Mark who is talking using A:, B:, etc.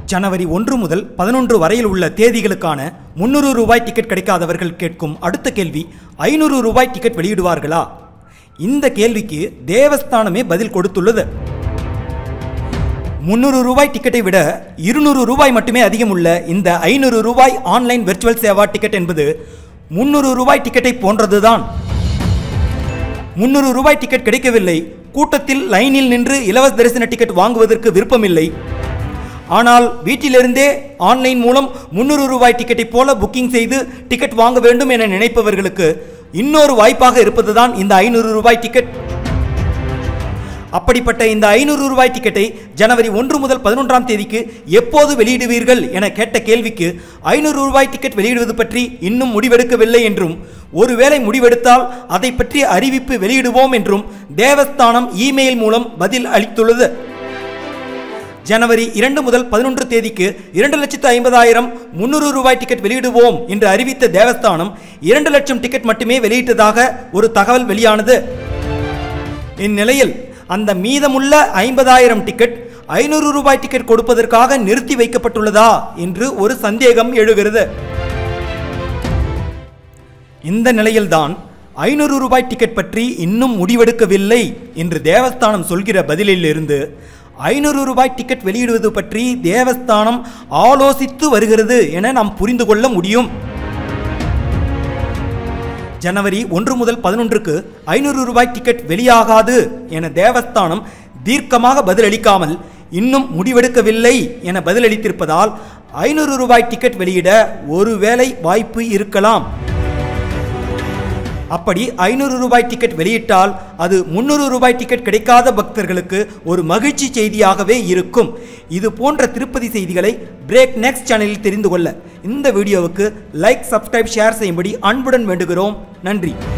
A: ஜனவரி ஒன்று முதல் பதினொன்று வரையில் உள்ள தேதிகளுக்கான முந்நூறு ரூபாய் டிக்கெட் கிடைக்காதவர்கள் கேட்கும் அடுத்த கேள்வி ஐநூறு ரூபாய் டிக்கெட் வெளியிடுவார்களா இந்த கேள்விக்கு தேவஸ்தானமே பதில் கொடுத்துள்ளது முந்நூறு ரூபாய் டிக்கெட்டை விட இருநூறு ரூபாய் மட்டுமே அதிகம் உள்ள இந்த ஐநூறு ரூபாய் ஆன்லைன் வெர்ச்சுவல் சேவா டிக்கெட் என்பது முந்நூறு ரூபாய் டிக்கெட்டை போன்றதுதான் முந்நூறு ரூபாய் டிக்கெட் கிடைக்கவில்லை கூட்டத்தில் லைனில் நின்று இலவச தரிசன டிக்கெட் வாங்குவதற்கு விருப்பமில்லை ஆனால் வீட்டிலிருந்தே ஆன்லைன் மூலம் முந்நூறு ரூபாய் டிக்கெட்டை போல புக்கிங் செய்து டிக்கெட் வாங்க வேண்டும் என நினைப்பவர்களுக்கு இன்னொரு வாய்ப்பாக இருப்பதுதான் இந்த ஐநூறு ரூபாய் டிக்கெட் அப்படிப்பட்ட இந்த ஐநூறு ரூபாய் டிக்கெட்டை ஜனவரி ஒன்று முதல் பதினொன்றாம் தேதிக்கு எப்போது வெளியிடுவீர்கள் என கேட்ட கேள்விக்கு ஐநூறு ரூபாய் டிக்கெட் வெளியிடுவது பற்றி இன்னும் முடிவெடுக்கவில்லை என்றும் ஒருவேளை முடிவெடுத்தால் அதை பற்றி அறிவிப்பு வெளியிடுவோம் என்றும் தேவஸ்தானம் இமெயில் மூலம் பதில் அளித்துள்ளது ஜனவரி இரண்டு முதல் பதினொன்று தேதிக்கு இரண்டு லட்சத்து ஐம்பதாயிரம் முந்நூறு ரூபாய் டிக்கெட் வெளியிடுவோம் என்று அறிவித்த தேவஸ்தானம் இரண்டு லட்சம் டிக்கெட் மட்டுமே வெளியிட்டதாக ஒரு தகவல் வெளியானது இந்நிலையில் அந்த மீதமுள்ள ஐம்பதாயிரம் டிக்கெட் ஐநூறு ரூபாய் டிக்கெட் கொடுப்பதற்காக நிறுத்தி வைக்கப்பட்டுள்ளதா என்று ஒரு சந்தேகம் எழுகிறது இந்த நிலையில்தான் ஐநூறு ரூபாய் டிக்கெட் பற்றி இன்னும் முடிவெடுக்கவில்லை என்று தேவஸ்தானம் சொல்கிற பதிலிலிருந்து ஐநூறு ரூபாய் டிக்கெட் வெளியிடுவது பற்றி தேவஸ்தானம் ஆலோசித்து வருகிறது என நாம் புரிந்து கொள்ள முடியும் ஜனவரி ஒன்று முதல் பதினொன்றுக்கு ஐநூறு ரூபாய் டிக்கெட் வெளியாகாது என தேவஸ்தானம் தீர்க்கமாக பதிலளிக்காமல் இன்னும் முடிவெடுக்கவில்லை என பதிலளித்திருப்பதால் ஐநூறு ரூபாய் டிக்கெட் வெளியிட ஒருவேளை வாய்ப்பு இருக்கலாம் அப்படி ஐநூறு ரூபாய் டிக்கெட் வெளியிட்டால் அது முந்நூறு ரூபாய் டிக்கெட் கிடைக்காத பக்தர்களுக்கு ஒரு மகிழ்ச்சி செய்தியாகவே இருக்கும் இது போன்ற திருப்பதி செய்திகளை பிரேக் நெக்ஸ்ட் சேனலில் தெரிந்து கொள்ள இந்த வீடியோவுக்கு லைக் சப்ஸ்கிரைப் ஷேர் செய்யும்படி அன்புடன் வேண்டுகிறோம் நன்றி